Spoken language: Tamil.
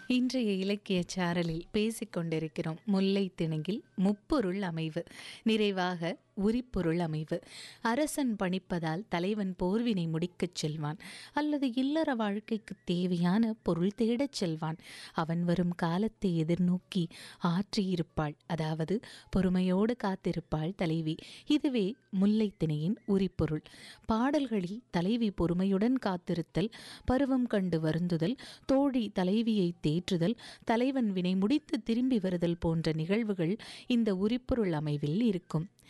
இன்றைய இலக்கிய சாரலில் பேசிக்கொண்டிருக்கிறோம் முல்லை திணங்கில் முப்பொருள் அமைவு நிறைவாக உரிப்பொருள் அமைவு அரசன் பணிப்பதால் தலைவன் போர்வினை முடிக்கச் செல்வான் அல்லது இல்லற வாழ்க்கைக்கு தேவையான பொருள் தேடச் செல்வான் அவன் வரும் காலத்தை எதிர்நோக்கி ஆற்றியிருப்பாள் அதாவது பொறுமையோடு காத்திருப்பாள் தலைவி இதுவே முல்லை திணையின் உரிப்பொருள் பாடல்களில் தலைவி பொறுமையுடன் காத்திருத்தல் பருவம் கண்டு வருந்துதல் தோழி தலைவியை தேற்றுதல் தலைவன் வினை முடித்து திரும்பி வருதல் போன்ற நிகழ்வுகள் இந்த உரிப்பொருள் அமைவில் இருக்கும்